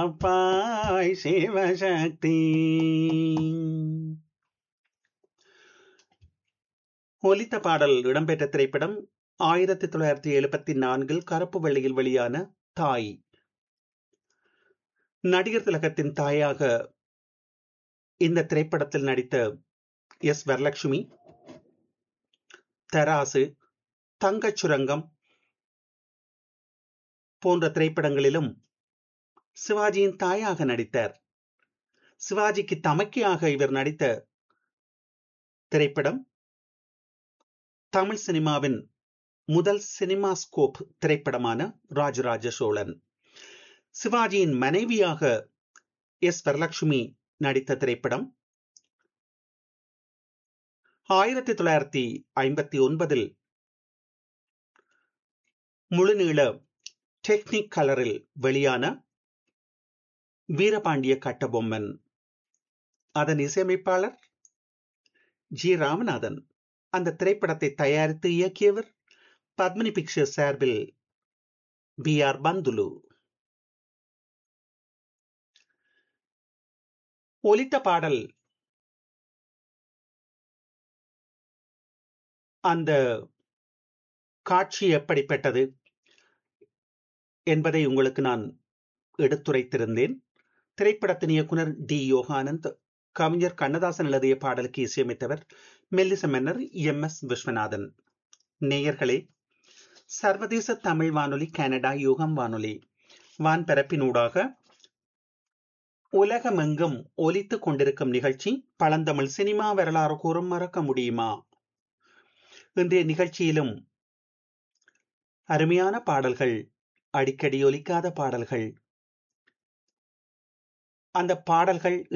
காப்பாய் சிவசக்தி ஒலித்த பாடல் இடம்பெற்ற திரைப்படம் ஆயிரத்தி தொள்ளாயிரத்தி எழுபத்தி நான்கில் கருப்பு வெள்ளையில் வெளியான தாய் நடிகர் திலகத்தின் தாயாக இந்த திரைப்படத்தில் நடித்த எஸ் வரலட்சுமி தராசு தங்கச் சுரங்கம் போன்ற திரைப்படங்களிலும் சிவாஜியின் தாயாக நடித்தார் சிவாஜிக்கு தமக்கையாக இவர் நடித்த திரைப்படம் தமிழ் சினிமாவின் முதல் சினிமா ஸ்கோப் திரைப்படமான ராஜராஜ சோழன் சிவாஜியின் மனைவியாக எஸ் வரலட்சுமி நடித்த திரைப்படம் ஆயிரத்தி தொள்ளாயிரத்தி ஐம்பத்தி ஒன்பதில் முழுநீள டெக்னிக் கலரில் வெளியான வீரபாண்டிய கட்டபொம்மன் அதன் இசையமைப்பாளர் ஜி ராமநாதன் அந்த திரைப்படத்தை தயாரித்து இயக்கியவர் பத்மினி பிக்சர்ஸ் சார்பில் பி ஆர் பந்துலு ஒலித்த பாடல் அந்த காட்சி எப்படிப்பட்டது என்பதை உங்களுக்கு நான் எடுத்துரைத்திருந்தேன் திரைப்படத்தின் இயக்குனர் டி யோகானந்த் கவிஞர் கண்ணதாசன் எழுதிய பாடலுக்கு இசையமைத்தவர் மெல்லிச மன்னர் எம் எஸ் விஸ்வநாதன் நேயர்களே சர்வதேச தமிழ் வானொலி கனடா யுகம் வானொலி வான்பரப்பினூடாக உலகமெங்கும் ஒலித்துக் கொண்டிருக்கும் நிகழ்ச்சி பழந்தமிழ் சினிமா வரலாறு கூறும் மறக்க முடியுமா இன்றைய நிகழ்ச்சியிலும் அருமையான பாடல்கள் அடிக்கடி ஒலிக்காத பாடல்கள் அந்த பாடல்கள்